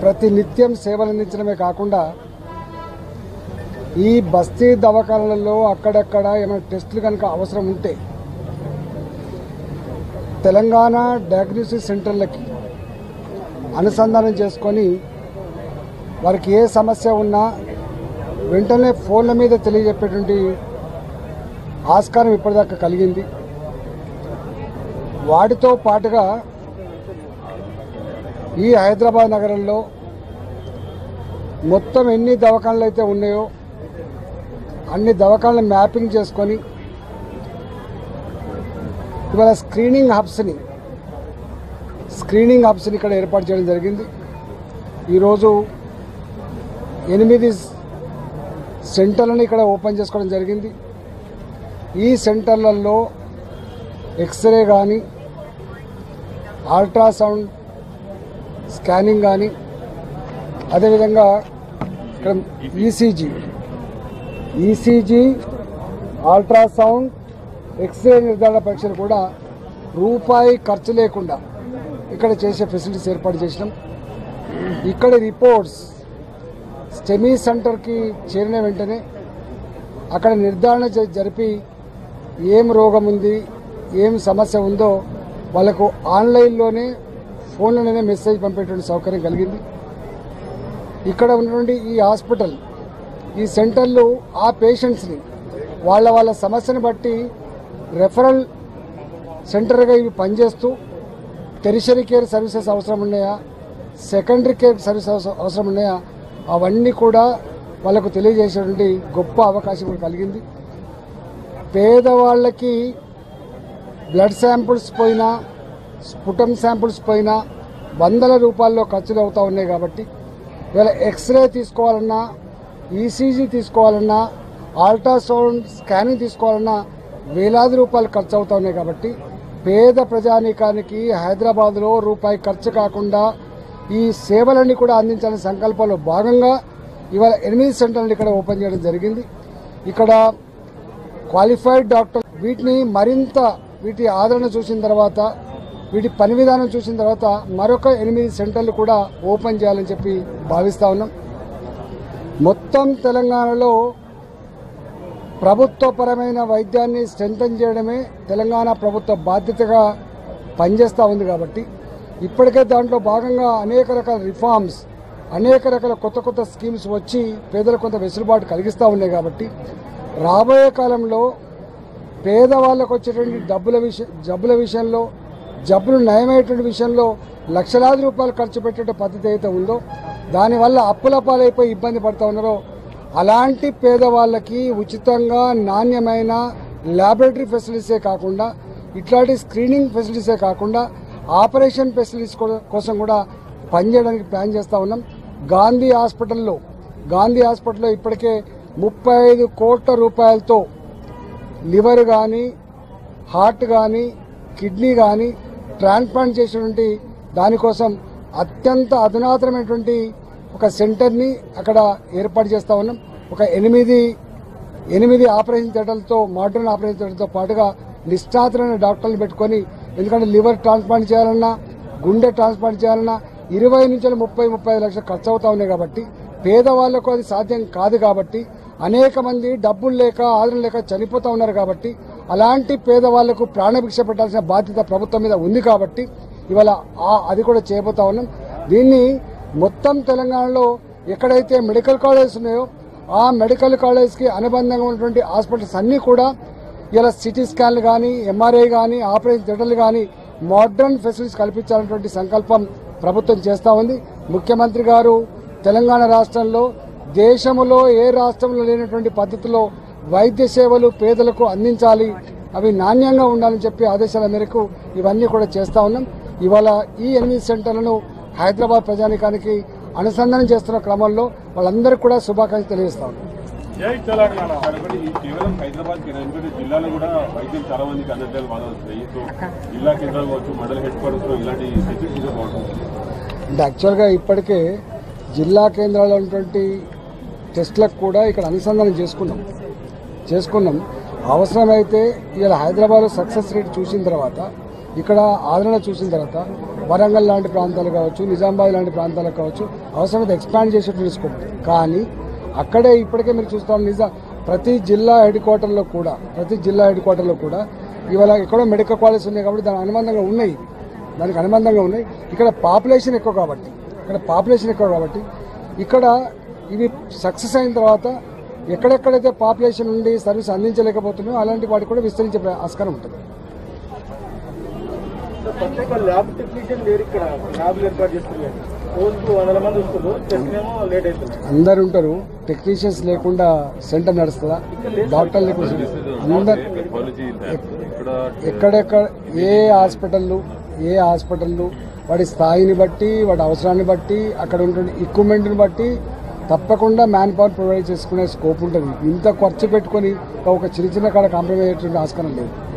ప్రతి నిత్యం సేవలు అందించడమే కాకుండా ఈ బస్తీ దవాఖానాలలో అక్కడక్కడ ఏమైనా టెస్టులు కనుక అవసరం ఉంటే తెలంగాణ డయాగ్నోసిస్ సెంటర్లకి అనుసంధానం చేసుకొని వారికి ఏ సమస్య ఉన్నా వెంటనే ఫోన్ల మీద తెలియజెప్పేటువంటి ఆస్కారం ఇప్పటిదాకా కలిగింది వాటితో పాటుగా ఈ హైదరాబాద్ నగరంలో మొత్తం ఎన్ని దవాఖానలు అయితే ఉన్నాయో అన్ని దవాఖానలు మ్యాపింగ్ చేసుకొని ఇవాళ స్క్రీనింగ్ హబ్స్ని స్క్రీనింగ్ హబ్స్ని ఇక్కడ ఏర్పాటు చేయడం జరిగింది ఈరోజు ఎనిమిది సెంటర్లను ఇక్కడ ఓపెన్ చేసుకోవడం జరిగింది ఈ సెంటర్లలో ఎక్స్రే కానీ అల్ట్రాసౌండ్ స్కానింగ్ కానీ అదేవిధంగా ఇక్కడ ఈసీజీ ఈసీజీ అల్ట్రాసౌండ్ ఎక్స్రే నిర్ధారణ పరీక్షలు కూడా రూపాయి ఖర్చు లేకుండా ఇక్కడ చేసే ఫెసిలిటీస్ ఏర్పాటు చేసినాం ఇక్కడ రిపోర్ట్స్ స్టెమీ సెంటర్కి చేరిన వెంటనే అక్కడ నిర్ధారణ జ- జరిపి ఏం రోగం ఉంది ఏం సమస్య ఉందో వాళ్ళకు ఆన్లైన్లోనే ఫోన్లోనే మెసేజ్ పంపేటువంటి సౌకర్యం కలిగింది ఇక్కడ ఉన్నటువంటి ఈ హాస్పిటల్ ఈ సెంటర్లు ఆ పేషెంట్స్ని వాళ్ళ వాళ్ళ సమస్యను బట్టి రెఫరల్ సెంటర్గా ఇవి పనిచేస్తూ టెరిషరీ కేర్ సర్వీసెస్ అవసరం ఉన్నాయా సెకండరీ కేర్ సర్వీసెస్ అవసరం ఉన్నాయా అవన్నీ కూడా వాళ్ళకు తెలియజేసేటువంటి గొప్ప అవకాశం కూడా కలిగింది పేదవాళ్ళకి బ్లడ్ శాంపుల్స్ పోయినా స్ఫుటం శాంపుల్స్ పోయినా వందల రూపాయల్లో ఖర్చులు అవుతూ ఉన్నాయి కాబట్టి ఇవాళ ఎక్స్రే తీసుకోవాలన్నా ఈసీజీ తీసుకోవాలన్నా అల్ట్రాసౌండ్ స్కానింగ్ తీసుకోవాలన్నా వేలాది రూపాయలు ఖర్చు అవుతా ఉన్నాయి కాబట్టి పేద ప్రజానీకానికి హైదరాబాద్లో రూపాయి ఖర్చు కాకుండా ఈ సేవలన్నీ కూడా అందించాలనే సంకల్పంలో భాగంగా ఇవాళ ఎనిమిది సెంటర్లు ఇక్కడ ఓపెన్ చేయడం జరిగింది ఇక్కడ క్వాలిఫైడ్ డాక్టర్ వీటిని మరింత వీటి ఆదరణ చూసిన తర్వాత వీటి పని విధానం చూసిన తర్వాత మరొక ఎనిమిది సెంటర్లు కూడా ఓపెన్ చేయాలని చెప్పి భావిస్తా ఉన్నాం మొత్తం తెలంగాణలో ప్రభుత్వపరమైన వైద్యాన్ని స్ట్రెంథన్ చేయడమే తెలంగాణ ప్రభుత్వ బాధ్యతగా పనిచేస్తూ ఉంది కాబట్టి ఇప్పటికే దాంట్లో భాగంగా అనేక రకాల రిఫార్మ్స్ అనేక రకాల కొత్త కొత్త స్కీమ్స్ వచ్చి పేదలకు కొంత వెసులుబాటు కలిగిస్తూ ఉన్నాయి కాబట్టి రాబోయే కాలంలో పేదవాళ్ళకు వచ్చేటువంటి డబ్బుల విషయం జబ్బుల విషయంలో జబ్బులు నయమయ్యేటువంటి విషయంలో లక్షలాది రూపాయలు ఖర్చు పెట్టే పద్ధతి అయితే ఉందో దానివల్ల అప్పుల పాలైపోయి ఇబ్బంది పడుతూ ఉన్నారో అలాంటి పేదవాళ్ళకి ఉచితంగా నాణ్యమైన ల్యాబొరేటరీ ఫెసిలిటీసే కాకుండా ఇట్లాంటి స్క్రీనింగ్ ఫెసిలిటీసే కాకుండా ఆపరేషన్ ఫెసిలిటీస్ కూడా- కోసం కూడా పనిచేయడానికి ప్లాన్ చేస్తూ ఉన్నాం గాంధీ హాస్పిటల్లో గాంధీ హాస్పిటల్లో ఇప్పటికే ముప్పై ఐదు కోట్ల రూపాయలతో లివర్ కానీ హార్ట్ కానీ కిడ్నీ కానీ ట్రాన్స్ప్లాంట్ చేసినటువంటి దానికోసం అత్యంత అధునాతనమైనటువంటి ఒక సెంటర్ని అక్కడ ఏర్పాటు చేస్తా ఉన్నాం ఒక ఎనిమిది ఎనిమిది ఆపరేషన్ థియేటర్లతో మోడర్న్ ఆపరేషన్ థియేటర్తో పాటుగా నిష్ణాతులైన డాక్టర్లు పెట్టుకొని ఎందుకంటే లివర్ ట్రాన్స్ప్లాంట్ చేయాలన్నా గుండె ట్రాన్స్ప్లాంట్ చేయాలన్నా ఇరవై నుంచి ముప్పై ముప్పై ఐదు లక్షలు ఖర్చు అవుతా ఉన్నాయి కాబట్టి పేదవాళ్లకు అది సాధ్యం కాదు కాబట్టి అనేక మంది డబ్బులు లేక ఆదరణ లేక చనిపోతా ఉన్నారు కాబట్టి అలాంటి పేదవాళ్లకు ప్రాణభిక్ష పెట్టాల్సిన బాధ్యత ప్రభుత్వం మీద ఉంది కాబట్టి ఇవాళ ఆ- అది కూడా చేయబోతా ఉన్నాం దీన్ని మొత్తం తెలంగాణలో ఎక్కడైతే మెడికల్ కాలేజెస్ ఉన్నాయో ఆ మెడికల్ కాలేజ్కి అనుబంధంగా ఉన్నటువంటి హాస్పిటల్స్ అన్నీ కూడా ఇలా సిటీ స్కాన్లు కానీ ఎంఆర్ఐ కానీ ఆపరేషన్ థియేటర్లు కానీ మోడర్న్ ఫెసిలిటీస్ కల్పించాలన్నటువంటి సంకల్పం ప్రభుత్వం చేస్తూ ఉంది ముఖ్యమంత్రి గారు తెలంగాణ రాష్ట్రంలో దేశంలో ఏ రాష్ట్రంలో లేనటువంటి పద్ధతిలో వైద్య సేవలు పేదలకు అందించాలి అవి నాణ్యంగా ఉండాలని చెప్పి ఆదేశాల మేరకు ఇవన్నీ కూడా చేస్తా ఉన్నాం ఇవాళ ఈ ఎనిమిది సెంటర్లను హైదరాబాద్ ప్రజానికానికి అనుసంధానం చేస్తున్న క్రమంలో వాళ్ళందరికీ కూడా శుభాకాంక్షలు తెలియజేస్తా ఉన్నాం జై తెలంగాణ కాబట్టి ఈ కేవలం హైదరాబాద్ కి ఎందుకంటే జిల్లాలో కూడా వైద్యం చాలా మందికి అందట్లేదు బాధ వస్తాయి సో జిల్లా కేంద్రాలు కావచ్చు మండల హెడ్ క్వార్టర్స్ లో ఇలాంటి ఫెసిలిటీస్ బాగుంటుంది అంటే యాక్చువల్గా ఇప్పటికే జిల్లా కేంద్రాల్లో ఉన్నటువంటి టెస్టులకు కూడా ఇక్కడ అనుసంధానం చేసుకున్నాం చేసుకున్నాం అవసరమైతే ఇలా హైదరాబాద్ సక్సెస్ రేట్ చూసిన తర్వాత ఇక్కడ ఆదరణ చూసిన తర్వాత వరంగల్ లాంటి ప్రాంతాలు కావచ్చు నిజామాబాద్ లాంటి ప్రాంతాలకు కావచ్చు అవసరమైతే ఎక్స్పాండ్ చేసేటువంటి స్కోప్ ఉంది. కానీ అక్కడే ఇప్పటికే మీరు చూస్తాం నిజా ప్రతి జిల్లా హెడ్ క్వార్టర్లో కూడా ప్రతి జిల్లా హెడ్ క్వార్టర్లో కూడా ఇవాళ ఎక్కడో మెడికల్ కాలేజ్ ఉన్నాయి కాబట్టి దాని అనుబంధంగా ఉన్నాయి దానికి అనుబంధంగా ఉన్నాయి ఇక్కడ పాపులేషన్ ఎక్కువ కాబట్టి ఇక్కడ పాపులేషన్ ఎక్కువ కాబట్టి ఇక్కడ ఇవి సక్సెస్ అయిన తర్వాత ఎక్కడెక్కడైతే పాపులేషన్ ఉండి సర్వీస్ అందించలేకపోతున్నాయో అలాంటి వాటికి కూడా విస్తరించే ప్ర- ఆస్కారం ఉంటుంది ప్రత్యేక ల్యాబ్ టెక్నీషియన్ లేరు ఇక్కడ ల్యాబ్ ఏర్పాటు చేస్తున్నారు రోజుకు వందల మంది వస్తున్నారు టెస్ట్ ఏమో లేట్ అవుతుంది అందరు ఉంటారు టెక్నీషియన్స్ లేకుండా సెంటర్ నడుస్తుందా డాక్టర్ లేకుండా అందరు టెక్నాలజీ ఇక్కడ ఎక్కడెక్కడ ఏ హాస్పిటళ్ళు ఏ హాస్పిటళ్ళు వాడి స్థాయిని బట్టి వాడి అవసరాన్ని బట్టి అక్కడ ఉంటున్న ఎక్విప్మెంట్ని బట్టి తప్పకుండా మ్యాన్ పవర్ ప్రొవైడ్ చేసుకునే స్కోప్ ఉంటుంది ఇంత ఖర్చు పెట్టుకొని ఒక చిన్న చిన్న కాడ కాంప్రమైజ్ అయ్యేటువంటి ఆస్కారం లేదు